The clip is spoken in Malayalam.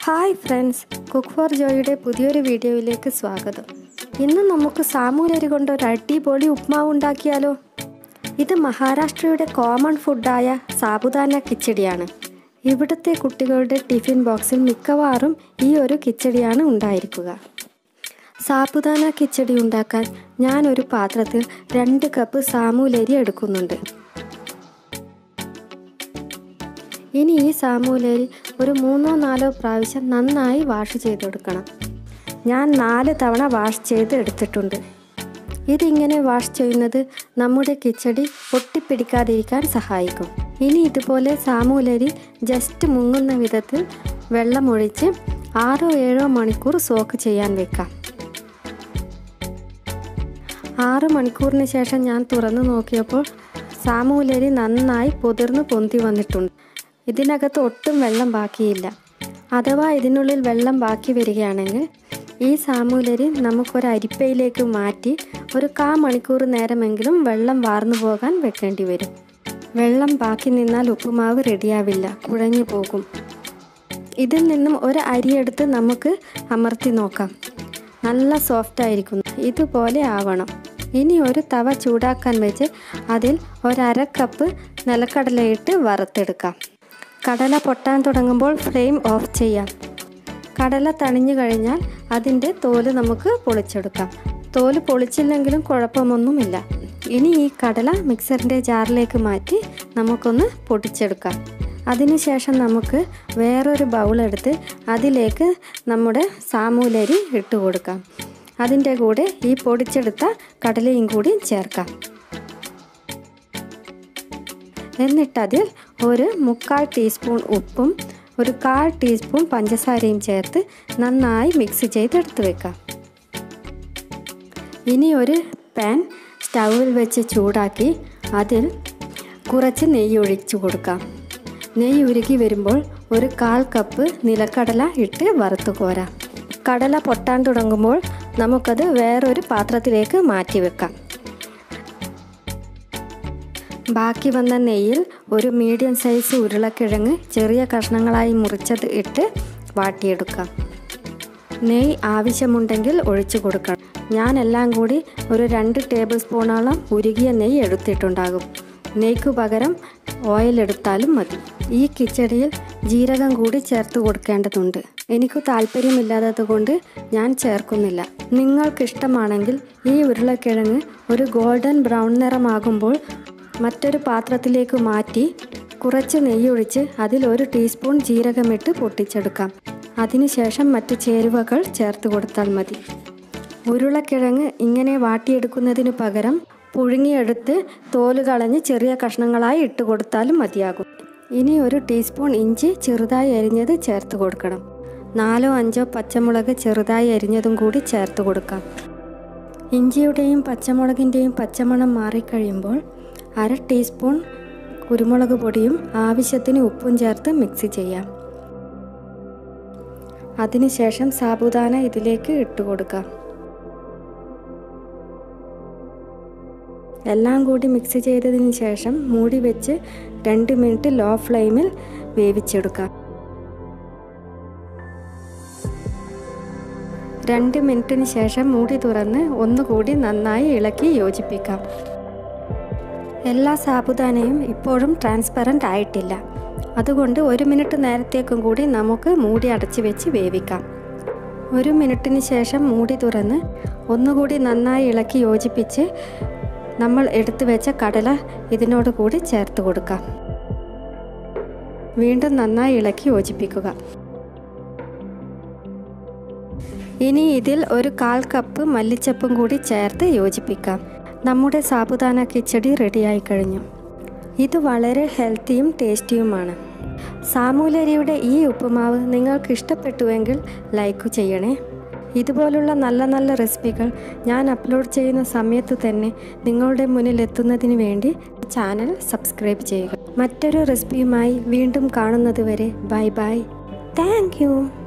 ഹായ് ഫ്രണ്ട്സ് കുക്ക് ഫോർ ജോയുടെ പുതിയൊരു വീഡിയോയിലേക്ക് സ്വാഗതം ഇന്ന് നമുക്ക് സാമൂലരി കൊണ്ട് ഒരു അടിപൊളി ഉപ്മാവ് ഉണ്ടാക്കിയാലോ ഇത് മഹാരാഷ്ട്രയുടെ കോമൺ ഫുഡായ സാബുദാന കിച്ചടിയാണ് ഇവിടുത്തെ കുട്ടികളുടെ ടിഫിൻ ബോക്സിൽ മിക്കവാറും ഈ ഒരു കിച്ചടിയാണ് ഉണ്ടായിരിക്കുക സാബുദാന കിച്ചടി ഉണ്ടാക്കാൻ ഞാൻ ഒരു പാത്രത്തിൽ രണ്ട് കപ്പ് സാമൂലരി എടുക്കുന്നുണ്ട് ഇനി ഈ സാമൂലരി ഒരു മൂന്നോ നാലോ പ്രാവശ്യം നന്നായി വാഷ് ചെയ്തെടുക്കണം ഞാൻ നാല് തവണ വാഷ് ചെയ്ത് എടുത്തിട്ടുണ്ട് ഇതിങ്ങനെ വാഷ് ചെയ്യുന്നത് നമ്മുടെ കിച്ചടി ഒട്ടിപ്പിടിക്കാതിരിക്കാൻ സഹായിക്കും ഇനി ഇതുപോലെ സാമൂലരി ജസ്റ്റ് മുങ്ങുന്ന വിധത്തിൽ വെള്ളമൊഴിച്ച് ആറോ ഏഴോ മണിക്കൂർ സോക്ക് ചെയ്യാൻ വെക്കാം ആറ് മണിക്കൂറിന് ശേഷം ഞാൻ തുറന്നു നോക്കിയപ്പോൾ സാമൂലരി നന്നായി പൊതിർന്ന് പൊന്തി വന്നിട്ടുണ്ട് ഇതിനകത്ത് ഒട്ടും വെള്ളം ബാക്കിയില്ല അഥവാ ഇതിനുള്ളിൽ വെള്ളം ബാക്കി വരികയാണെങ്കിൽ ഈ സാമൂലരി നമുക്കൊരു അരിപ്പയിലേക്ക് മാറ്റി ഒരു കാ മണിക്കൂർ നേരമെങ്കിലും വെള്ളം വാർന്നു പോകാൻ വെക്കേണ്ടി വരും വെള്ളം ബാക്കി നിന്നാൽ ഉപ്പുമാവ് റെഡിയാവില്ല കുഴഞ്ഞു പോകും ഇതിൽ നിന്നും ഒരു അരിയെടുത്ത് നമുക്ക് അമർത്തി നോക്കാം നല്ല സോഫ്റ്റ് ആയിരിക്കുന്നു ഇതുപോലെ ആവണം ഇനി ഒരു തവ ചൂടാക്കാൻ വെച്ച് അതിൽ ഒരര കപ്പ് നിലക്കടലയിട്ട് വറുത്തെടുക്കാം കടല പൊട്ടാൻ തുടങ്ങുമ്പോൾ ഫ്ലെയിം ഓഫ് ചെയ്യാം കടല തണിഞ്ഞു കഴിഞ്ഞാൽ അതിൻ്റെ തോല് നമുക്ക് പൊളിച്ചെടുക്കാം തോല് പൊളിച്ചില്ലെങ്കിലും കുഴപ്പമൊന്നുമില്ല ഇനി ഈ കടല മിക്സറിൻ്റെ ജാറിലേക്ക് മാറ്റി നമുക്കൊന്ന് പൊടിച്ചെടുക്കാം അതിനുശേഷം നമുക്ക് വേറൊരു ബൗളെടുത്ത് അതിലേക്ക് നമ്മുടെ സാമൂലരി ഇട്ട് കൊടുക്കാം അതിൻ്റെ കൂടെ ഈ പൊടിച്ചെടുത്ത കടലയും കൂടി ചേർക്കാം എന്നിട്ടതിൽ ഒരു മുക്കാൽ ടീസ്പൂൺ ഉപ്പും ഒരു കാൽ ടീസ്പൂൺ പഞ്ചസാരയും ചേർത്ത് നന്നായി മിക്സ് ചെയ്തെടുത്ത് വെക്കാം ഇനി ഒരു പാൻ സ്റ്റൗവിൽ വെച്ച് ചൂടാക്കി അതിൽ കുറച്ച് നെയ്യ് ഒഴിച്ചു കൊടുക്കാം നെയ്യ് ഉരുകി വരുമ്പോൾ ഒരു കാൽ കപ്പ് നിലക്കടല ഇട്ട് വറുത്ത് കോരാം കടല പൊട്ടാൻ തുടങ്ങുമ്പോൾ നമുക്കത് വേറൊരു പാത്രത്തിലേക്ക് മാറ്റി വെക്കാം ബാക്കി വന്ന നെയ്യിൽ ഒരു മീഡിയം സൈസ് ഉരുളക്കിഴങ്ങ് ചെറിയ കഷ്ണങ്ങളായി മുറിച്ചത് ഇട്ട് വാട്ടിയെടുക്കാം നെയ്യ് ആവശ്യമുണ്ടെങ്കിൽ ഒഴിച്ചു കൊടുക്കണം ഞാൻ എല്ലാം കൂടി ഒരു രണ്ട് ടേബിൾ സ്പൂണോളം ഉരുകിയ നെയ്യ് എടുത്തിട്ടുണ്ടാകും നെയ്ക്കു പകരം ഓയിൽ എടുത്താലും മതി ഈ കിച്ചടിയിൽ ജീരകം കൂടി ചേർത്ത് കൊടുക്കേണ്ടതുണ്ട് എനിക്ക് താല്പര്യമില്ലാത്തത് കൊണ്ട് ഞാൻ ചേർക്കുന്നില്ല നിങ്ങൾക്കിഷ്ടമാണെങ്കിൽ ഈ ഉരുളക്കിഴങ്ങ് ഒരു ഗോൾഡൻ ബ്രൗൺ നിറമാകുമ്പോൾ മറ്റൊരു പാത്രത്തിലേക്ക് മാറ്റി കുറച്ച് നെയ്യൊഴിച്ച് അതിൽ ഒരു ടീസ്പൂൺ ജീരകമിട്ട് പൊട്ടിച്ചെടുക്കാം അതിനുശേഷം മറ്റ് ചേരുവകൾ ചേർത്ത് കൊടുത്താൽ മതി ഉരുളക്കിഴങ്ങ് ഇങ്ങനെ വാട്ടിയെടുക്കുന്നതിനു പകരം പുഴുങ്ങിയെടുത്ത് തോല് കളഞ്ഞ് ചെറിയ കഷ്ണങ്ങളായി ഇട്ട് കൊടുത്താലും മതിയാകും ഇനി ഒരു ടീസ്പൂൺ ഇഞ്ചി ചെറുതായി അരിഞ്ഞത് ചേർത്ത് കൊടുക്കണം നാലോ അഞ്ചോ പച്ചമുളക് ചെറുതായി അരിഞ്ഞതും കൂടി ചേർത്ത് കൊടുക്കാം ഇഞ്ചിയുടെയും പച്ചമുളകിൻ്റെയും പച്ചമണം മാറിക്കഴിയുമ്പോൾ അര ടീസ്പൂൺ കുരുമുളക് പൊടിയും ആവശ്യത്തിന് ഉപ്പും ചേർത്ത് മിക്സ് ചെയ്യാം അതിനുശേഷം സാബുദാന ഇതിലേക്ക് ഇട്ട് കൊടുക്കാം എല്ലാം കൂടി മിക്സ് ചെയ്തതിന് ശേഷം മൂടി വെച്ച് രണ്ട് മിനിറ്റ് ലോ ഫ്ലെയിമിൽ വേവിച്ചെടുക്കാം രണ്ട് മിനിറ്റിന് ശേഷം മൂടി തുറന്ന് ഒന്നുകൂടി നന്നായി ഇളക്കി യോജിപ്പിക്കാം എല്ലാ സാബുദാനയും ഇപ്പോഴും ട്രാൻസ്പെറൻ്റ് ആയിട്ടില്ല അതുകൊണ്ട് ഒരു മിനിറ്റ് നേരത്തേക്കും കൂടി നമുക്ക് മൂടി അടച്ചു വെച്ച് വേവിക്കാം ഒരു മിനിറ്റിന് ശേഷം മൂടി തുറന്ന് ഒന്നുകൂടി നന്നായി ഇളക്കി യോജിപ്പിച്ച് നമ്മൾ എടുത്തു വെച്ച കടല ഇതിനോട് കൂടി ചേർത്ത് കൊടുക്കാം വീണ്ടും നന്നായി ഇളക്കി യോജിപ്പിക്കുക ഇനി ഇതിൽ ഒരു കാൽ കപ്പ് മല്ലിച്ചപ്പും കൂടി ചേർത്ത് യോജിപ്പിക്കാം നമ്മുടെ സാബുദാന കിച്ചടി റെഡിയായി കഴിഞ്ഞു ഇത് വളരെ ഹെൽത്തിയും ടേസ്റ്റിയുമാണ് സാമൂലരിയുടെ ഈ ഉപ്പുമാവ് നിങ്ങൾക്ക് ഇഷ്ടപ്പെട്ടുവെങ്കിൽ ലൈക്ക് ചെയ്യണേ ഇതുപോലുള്ള നല്ല നല്ല റെസിപ്പികൾ ഞാൻ അപ്ലോഡ് ചെയ്യുന്ന സമയത്ത് തന്നെ നിങ്ങളുടെ മുന്നിൽ എത്തുന്നതിന് വേണ്ടി ചാനൽ സബ്സ്ക്രൈബ് ചെയ്യുക മറ്റൊരു റെസിപ്പിയുമായി വീണ്ടും കാണുന്നതുവരെ ബൈ ബൈ താങ്ക്